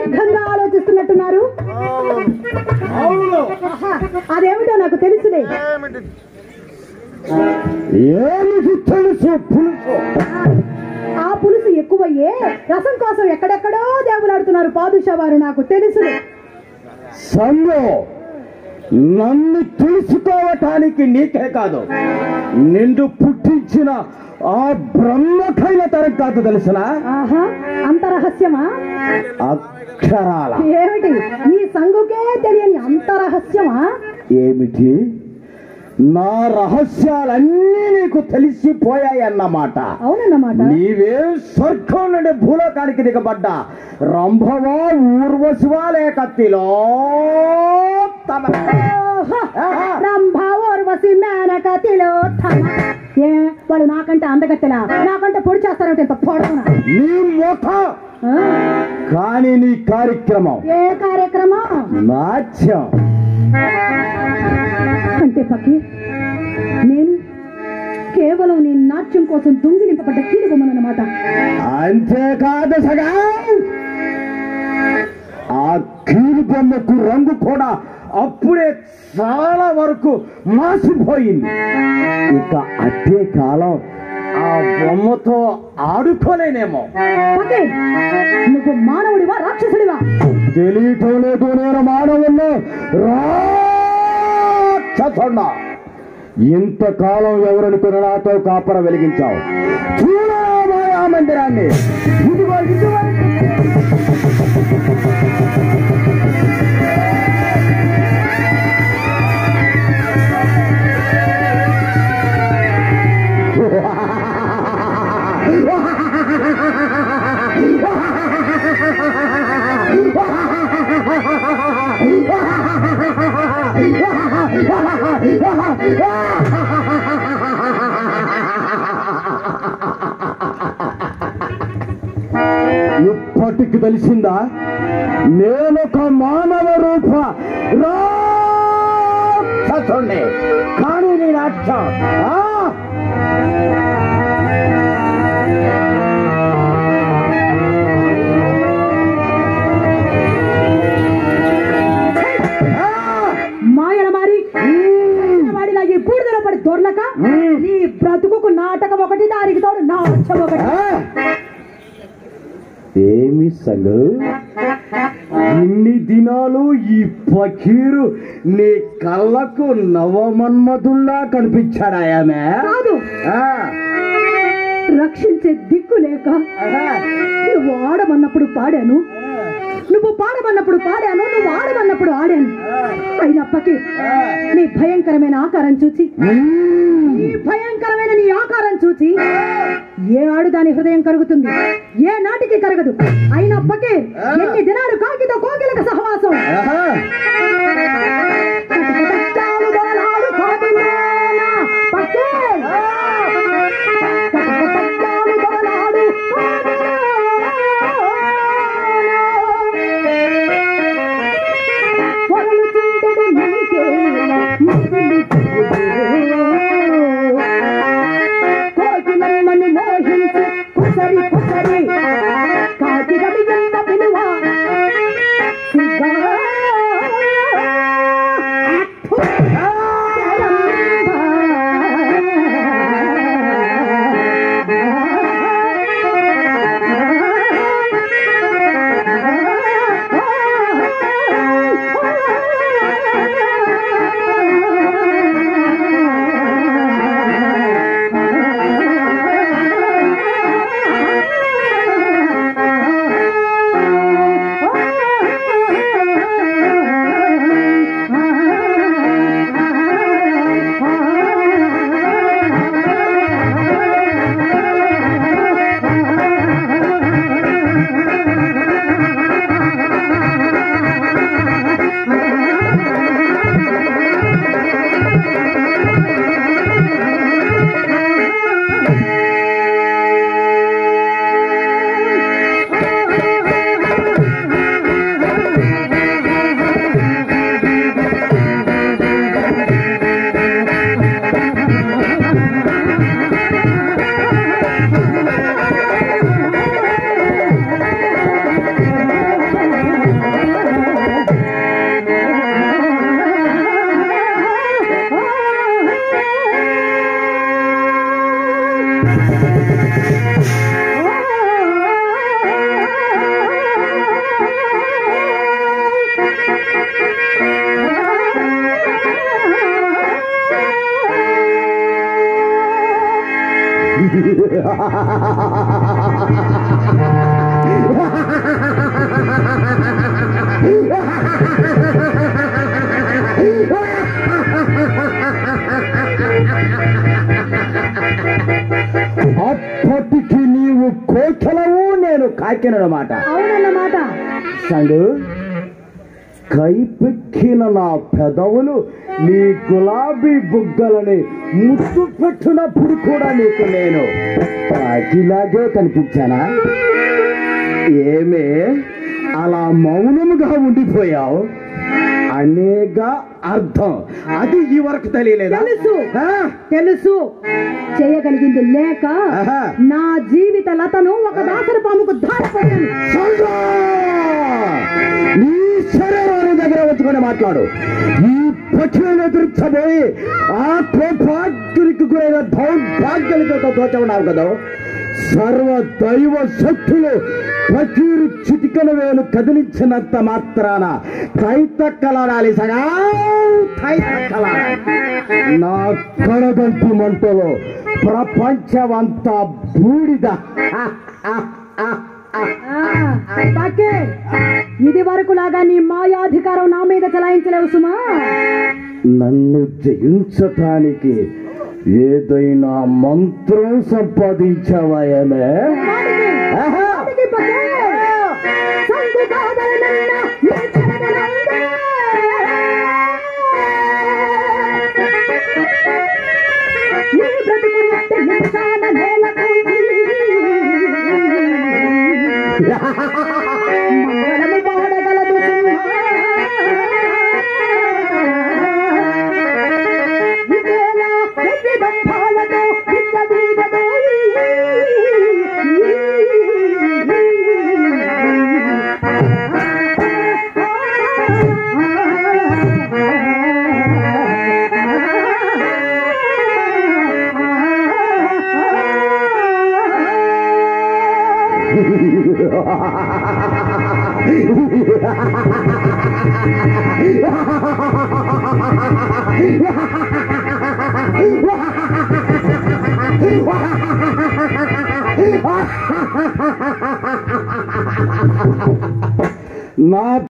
దీర్ఘంగా ఆలోచిస్తున్నట్టున్నారు అవును ఆహా, అదేమిటో నాకు తెలుసులే ఏమిటి తెలుసు పులుసు ఆ పులుసు ఎక్కువయ్యే రసం కోసం ఎక్కడెక్కడో దేవులాడుతున్నారు పాదుషా వారు నాకు తెలుసులే సంగో నన్ను తెలుసుకోవటానికి నీకే కాదు నిండు పుట్టించిన ఆ బ్రహ్మకైన తరం కాదు తెలుసునా ఆహా అంత రహస్యమా అక్షరాల ఏమిటి ఈ సంగుకే తెలియని అంత రహస్యమా ఏమిటి నా రహస్యాలన్నీ నీకు తెలిసిపోయాయన్నమాట అవునన్నమాట నీవే స్వర్గం నుండి భూలోకానికి దిగబడ్డా రంభవా ఊర్వశివా లేక తిలోత్తమ ఓహో, ఆహా. రంభ ఊర్వశి మేనక తిలోత్తమ ఏ వాళ్ళు నాకంటే అందగత్తెలా నాకంటే పొడి చేస్తారంటే ఇంత పొడవునా నీ ముఖ ఆ, కానీ నీ కార్యక్రమం ఏ కార్యక్రమం నాట్యం అంటే పక్కి నేను కేవలం నీ నాట్యం కోసం దొంగిలింపబడ్డ కీలుగొమ్మనమాట అంతేకాదు సగా ఆ కీలు బొమ్మకు రంగు కూడా అప్పుడే చాలా వరకు మాసిపోయింది ఇక అదే కాలం ఆ బొమ్మతో ఆడుకోలేనేమో పక్కి నువ్వు మానవుడివా రాక్షసుడివా తెలియటం లేదు నేను మానవుల్లో రాక్షసున్నా ఇంతకాలం ఎవరనుకుని నాతో కాపర వెలిగించావు చూడా మాయా మందిరాన్ని ఇదిగో ఇదివరకు ఇప్పటికి తెలిసిందా నేనొక మానవ రూప రాక్షసుణ్ణి కానీ నేను అర్థం మాయల మారి వాడిలా ఈ బూడిదల పడి దొర్లక నీ బ్రతుకుకు నాటకం ఒకటి దానికి తోడు నాట్యం ఒకటి ఏమి సంగ ఇన్ని దినాలు ఈ ఫకీరు నీ కళ్ళకు నవమన్మధుల్లా కనిపించాడా ఆమె కాదు ఆ, రక్షించే దిక్కు లేక నువ్వు ఆడమన్నప్పుడు పాడాను నువ్వు పాడమన్నప్పుడు పాడాను నువ్వు ఆడమన్నప్పుడు ఆడాను అయినప్పటికీ నీ భయంకరమైన ఆకారం చూసి మ్మ్. ఈ భయంకరమైన నీ ఆకారం చూసి ఏ ఆడుదాని హృదయం కరుగుతుంది ఏ నాటికి కరగదు అయినప్పటికీ ఎన్ని దినాలు కాకితో కోకిలకు సహవాసం ఆహా. కటకటాలు దొరలాడు కోటిలోన పక్కే. కటకటాలు దొరలాడు కోటిలోన. పొరలు చింతడు నీకేలా మదిలి కోటి నమ్మని మోహించి కుసరి కుసరి కాకి గడి ఎంత విలువ దక్కినమాట అవునన్నమాట సండు కైపెక్కిన నా పెదవులు నీ గులాబీ బుగ్గలని ముద్దు పెట్టినప్పుడు కూడా నీకు నేను అతిలాగే కనిపించానా ఏమే అలా మౌనముగా ఉండిపోయావు అనేక అర్థం అది ఈ వరకు తెలియలేదా తెలుసు. ఆ? తెలుసు చేయగలిగింది లేక ఆహా. నా జీవిత లతను ఒక దాసర పాముకు దారిపోయాను సంగా! నీ శరీరాన్ని దగ్గర ఉంచుకొని మాట్లాడు ఈ పక్షులను ఎదుర్చబోయి ఆ కోపాగ్నికి గురైన దౌర్భాగ్యాలతో తోచవున్నావు కదా సర్వ దైవ శక్తులు పకీరు చిటికల వేలు కదిలించినంత మాత్రాన కైతక్కలాడాలి సగా కైతక్కలాడాలి నా కడగంటి మంటలో ప్రపంచమంతా బూడిద బాకే ఇది వరకు లాగా నీ మాయాధికారం నా మీద చలాయించలేవు సుమా నన్ను జయించటానికి ఏదైనా మంత్రం సంపాదించావాయమే వాడికి, ఆహా! వాడికి బాకే. సంగు కాదనన్న నీ చరణనందే. నీ బ్రతుకు నిత్య హింసాన నేలకూలి. మంగళము పాడగలదు ఇదేలా వెర్రి బంధాలతో విత్తబీగదో నా